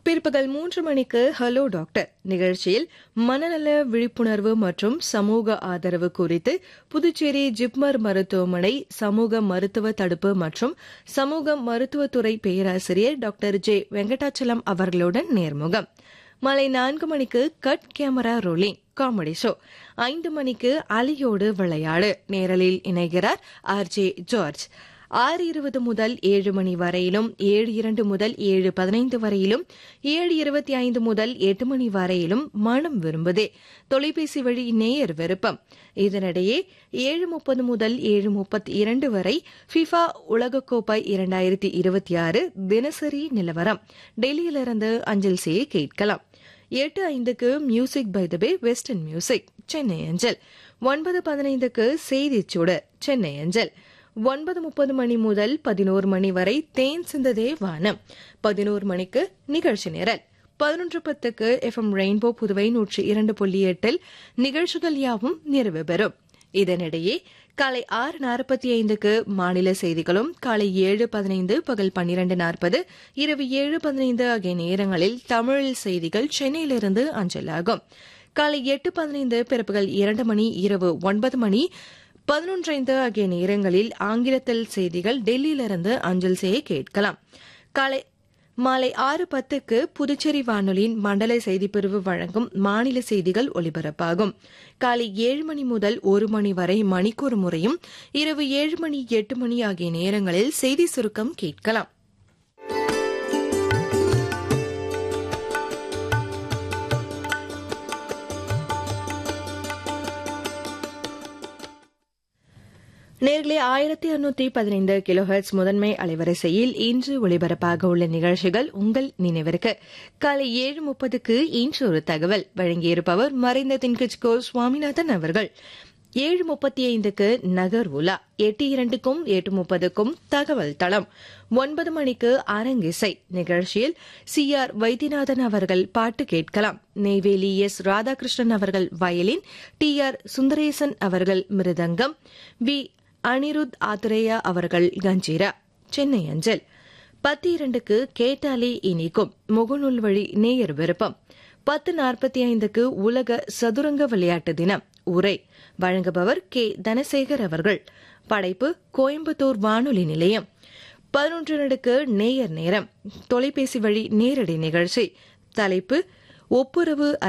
பிற்பகல் மூன்று மணிக்கு ஹலோ டாக்டர் நிகழ்ச்சியில் மனநல விழிப்புணர்வு மற்றும் சமூக ஆதரவு குறித்து புதுச்சேரி ஜிப்மர் மருத்துவமனை சமூக மருத்துவ தடுப்பு மற்றும் சமூக மருத்துவத்துறை பேராசிரியர் டாக்டர் ஜே வெங்கடாச்சலம் அவர்களுடன் நேர்முகம் மாலை நான்கு மணிக்கு cut camera rolling comedy show ஐந்து மணிக்கு அலியோடு விளையாடு நேரலில் இணைகிறார் ஆர் ஜே ஜார்ஜ் ஆறு இருபது முதல் ஏழு மணி வரையிலும் ஏழு இரண்டு முதல் ஏழு பதினைந்து வரையிலும் ஏழு இருபத்தி ஐந்து முதல் எட்டு மணி வரையிலும் மனம் விரும்புதே தொலைபேசி வழி நேயர் விருப்பம் இதனிடையே ஏழு முப்பது முதல் ஏழு முப்பத்தி இரண்டு வரை ஃபிஃபா உலகக்கோப்பை இரண்டாயிரத்தி இருபத்தி ஆறு தினசரி நிலவரம் டெல்லியிலிருந்து அஞ்சல் செய்ய கேட்கலாம் எட்டு ஐந்துக்கு music by the bay western music Chennai அஞ்சல் ஒன்பது பதினைந்துக்கு செய்திச் சுடர் சென்னை அஞ்சல் ஒன்பது முப்பது மணி முதல் பதினோரு மணி வரை தேன் சிந்ததே வானம் பதினோரு மணிக்கு நிகழ்ச்சி நிரல் பதினொன்று பத்துக்கு எஃப்எம் ரெயின்போ புதுவை நூற்றி இரண்டு புள்ளி எட்டில் நிகழ்ச்சிகள் யாவும் நிறைவு பெறும் இதனிடையே காலை ஆறு நாற்பத்தி ஐந்துக்கு மாநில செய்திகளும் காலை ஏழு பதினைந்து பகல் பன்னிரண்டு நாற்பது இரவு ஏழு பதினைந்து ஆகிய நேரங்களில் தமிழில் செய்திகள் சென்னையிலிருந்து அஞ்சலாகும் காலை எட்டு பதினைந்து பிறப்புகள் இரண்டு மணி இரவு ஒன்பது மணி பதினொன்றைந்து ஆகிய நேரங்களில் ஆங்கிலத்தில் செய்திகள் டெல்லியிலிருந்து அஞ்சல் செய்ய கேட்கலாம் காலை மாலை ஆறு பத்துக்கு புதுச்சேரி வானொலியின் மண்டல செய்திப்பிரிவு வழங்கும் மாநில செய்திகள் ஒலிபரப்பாகும் காலை ஏழு மணி முதல் ஒரு மணி வரை மணிக்கூர் முறையும் இரவு ஏழு மணி எட்டு மணி ஆகிய நேரங்களில் செய்தி சுருக்கம் கேட்கலாம் நேர்களே ஆயிரத்தி அறுநூத்தி பதினைந்து கிலோஹெர்ட்ஸ் முதன்மை அலைவரிசையில் இன்று ஒளிபரப்பாக உள்ள நிகழ்ச்சிகள் உங்கள் நினைவிற்கு காலை ஏழு முப்பதுக்கு இன்று ஒரு தகவல் வழங்கியிருப்பவர் மறைந்த தின்கிச்கோ சுவாமிநாதன் அவர்கள் ஏழு முப்பத்தி ஐந்துக்கு நகர் உலா எட்டு இரண்டுக்கும் எட்டு முப்பதுக்கும் தகவல் தளம் ஒன்பது மணிக்கு அரங்கிசை நிகழ்ச்சியில் சி ஆர் வைத்தியநாதன் அவர்கள் பாட்டு கேட்கலாம் நெய்வேலி எஸ் ராதாகிருஷ்ணன் அவர்கள் வயலின் டி ஆர் சுந்தரேசன் அவர்கள் மிருதங்கம் வி அனிருத் ஆத்ரேயா அவர்கள் கஞ்சீரா சென்னை அஞ்சல் பத்து இரண்டுக்கு கேட்டாலே இனிக்கும் முகநூல் வழி நேயர் விருப்பம் பத்து நாற்பத்தி ஐந்துக்கு உலக சதுரங்க விளையாட்டு தினம் உரை வழங்குபவர் கே தனசேகர் அவர்கள் படைப்பு கோயம்புத்தூர் வானொலி நிலையம் பதினொன்று நடுக்கு நேயர் நேரம் தொலைபேசி வழி நேரடி நிகழ்ச்சி தலைப்பு ஒப்புரவு